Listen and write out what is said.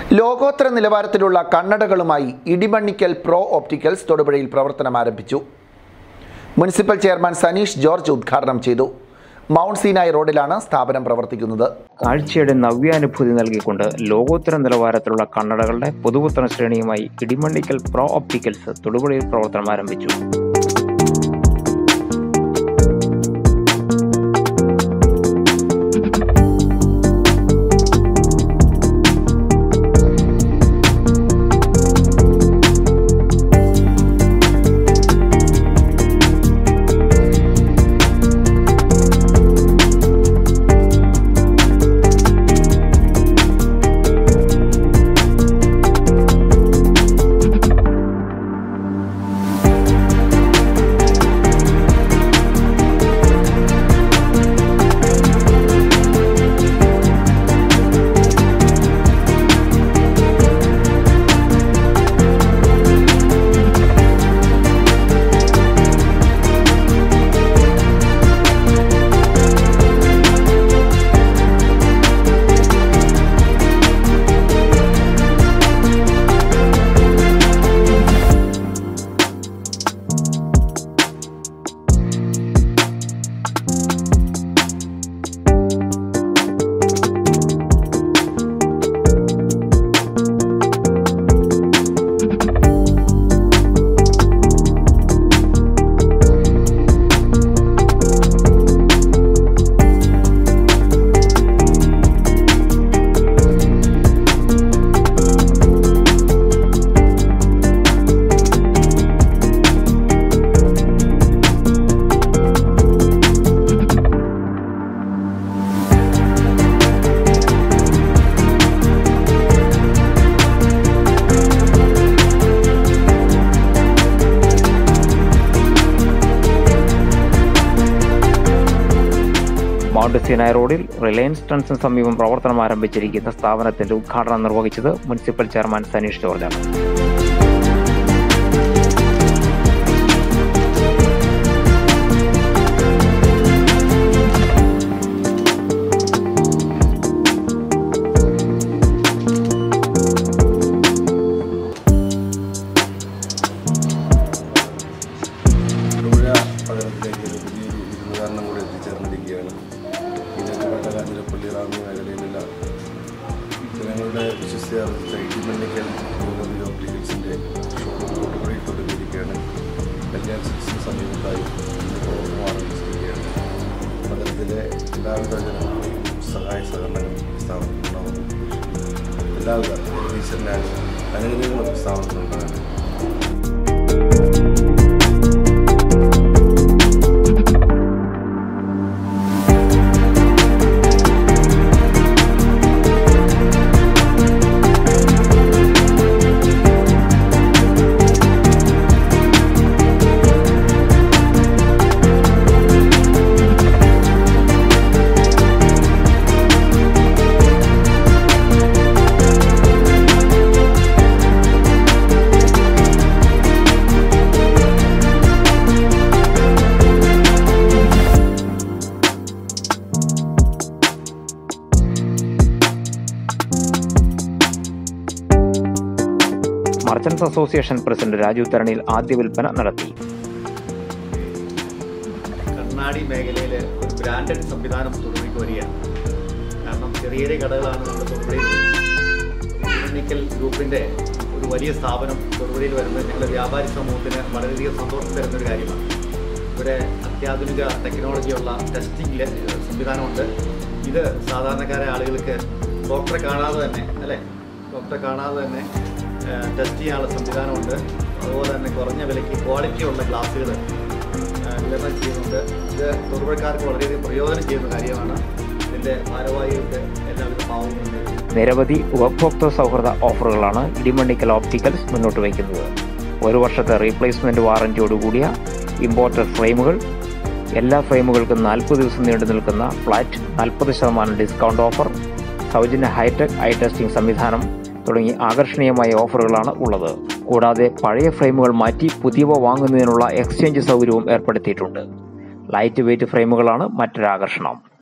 ലോകോത്തര നിലവാരത്തിലുള്ള കണ്ണടകളുമായി Idimannickal pro opticals തൊടുപുഴയിൽ പ്രവർത്തനം ആരംഭിച്ചു മുനിസിപ്പൽ ചെയർമാൻ സനീഷ് ജോർജ് ഉദ്ഘാടനം ചെയ്തു മൗണ്ട് സീനായ് റോഡിലാണ് സ്ഥാപനം പ്രവർത്തിക്കുന്നത് കാഴ്ചയുടെ നവ്യാനുഭൂതി നൽകിക്കൊണ്ട് ലോകോത്തര നിലവാരത്തിലുള്ള കണ്ണടകളുടെ പുതുപുത്തന ശ്രേണിയുമായി ഇടിമണ്ണിക്കൽ പ്രോ ഓപ്റ്റിക്കൽസ് തൊടുപുഴയിൽ പ്രവർത്തനം ആരംഭിച്ചു മൗണ്ട് സീനായ് റോഡിൽ റിലയൻസ് ട്രൺസിന് സമീപം പ്രവർത്തനം ആരംഭിച്ചിരിക്കുന്ന സ്ഥാപനത്തിന്റെ ഉദ്ഘാടനം നിർവഹിച്ചത് മുനിസിപ്പൽ ചെയർമാൻ സനീഷ് ജോർജാണ് തൊടുപുഴ പട്ടണത്തിലേക്ക് ഒരു പുതിയൊരു വിരുന്നുകാരനും കൂടെ എത്തിച്ചേർന്നിരിക്കുകയാണ് ഈ നെല്ലിപ്പട്ട കാഞ്ഞിരപ്പള്ളി റാന്നി മേഖലയിലുള്ള ജനങ്ങളുടെ വിശ്വസ്തി ആർജിച്ച ഇടിമണ്ണിക്കൽ ജ്വല്ലറി ഓപ്റ്റിക്കൽസിൻ്റെ ഷോറൂം തൊടുപുഴയിൽ തുടങ്ങിയിരിക്കുകയാണ് കല്യാൺ സിക്സിന് സമീപത്തായി ഇന്ന് പ്രവർത്തനം ആരംഭിച്ചിരിക്കുകയാണ് പട്ടണത്തിലെ എല്ലാവിധ ജനങ്ങളുടെയും സഹായ സഹകരണങ്ങൾ ഈ സ്ഥാപനത്തിനുണ്ടാവുന്നു എല്ലാവിധ ഈശ്വരൻ്റെ അനുഗ്രഹങ്ങളും ഈ സ്ഥാപനത്തിനുണ്ടാകുന്നു merchants association president Raju Tharaniyil ആദ്യ വിൽപ്പന നടത്തി കണ്ണാടി മേഖലയിൽ ഒരു ബ്രാൻഡഡ് സംവിധാനം തൊടുപുഴയ്ക്ക് വരികയാണ് കാരണം ചെറിയ ചെറിയ കടകളാണ് നമ്മുടെ തൊടുപുഴയിൽ ടെക്നിക്കൽ ഗ്രൂപ്പിൻ്റെ ഒരു വലിയ സ്ഥാപനം തൊടുപുഴയിൽ വരുന്നത് ഞങ്ങളുടെ വ്യാപാരി സമൂഹത്തിന് വളരെയധികം സന്തോഷം തരുന്ന ഒരു കാര്യമാണ് ഇവിടെ അത്യാധുനിക ടെക്നോളജിയുള്ള ടെസ്റ്റിംഗ് സംവിധാനമുണ്ട് ഇത് സാധാരണക്കാരായ ആളുകൾക്ക് ഡോക്ടറെ കാണാതെ തന്നെ അല്ലേ ഡോക്ടറെ കാണാതെ തന്നെ ടെസ്റ്റ് ചെയ്യാനുള്ള സംവിധാനമുണ്ട് അതുപോലെ തന്നെ കുറഞ്ഞ വിലയ്ക്ക് ക്വാളിറ്റിയുള്ള ഗ്ലാസ്സുകൾ വിതരണം ചെയ്യുന്നുണ്ട് ഇത് തൊടുപുഴക്കാർക്ക് വളരെയധികം പ്രയോജനം ചെയ്യുന്ന കാര്യമാണ് ഇതിൻ്റെ ഭാരവാഹികൾക്ക് എല്ലാവിധ ഭാവങ്ങളും നേരുന്നു നിരവധി ഉപഭോക്തൃ സൗഹൃദ ഓഫറുകളാണ് ഇടിമണ്ണിക്കൽ ഓപ്റ്റിക്കൽസ് മുന്നോട്ട് വയ്ക്കുന്നത് ഒരു വർഷത്തെ റീപ്ലേസ്മെന്റ് വാറന്റിയോടുകൂടിയ ഇമ്പോർട്ടഡ് ഫ്രെയിമുകൾ എല്ലാ ഫ്രെയിമുകൾക്കും നാൽപ്പത് ദിവസം നീണ്ടു നിൽക്കുന്ന ഫ്ലാറ്റ് നാൽപ്പത് ശതമാനം ഡിസ്കൗണ്ട് ഓഫർ സൗജന്യ ഹൈടെക് ഐ ടെസ്റ്റിംഗ് സംവിധാനം തുടങ്ങി ആകർഷണീയമായ ഓഫറുകളാണ് ഉള്ളത് കൂടാതെ പഴയ ഫ്രെയിമുകൾ മാറ്റി പുതിയവ വാങ്ങുന്നതിനുള്ള എക്സ്ചേഞ്ച് സൗകര്യവും ഏർപ്പെടുത്തിയിട്ടുണ്ട് ലൈറ്റ് വെയ്റ്റ് ഫ്രെയിമുകളാണ് മറ്റൊരു ആകർഷണം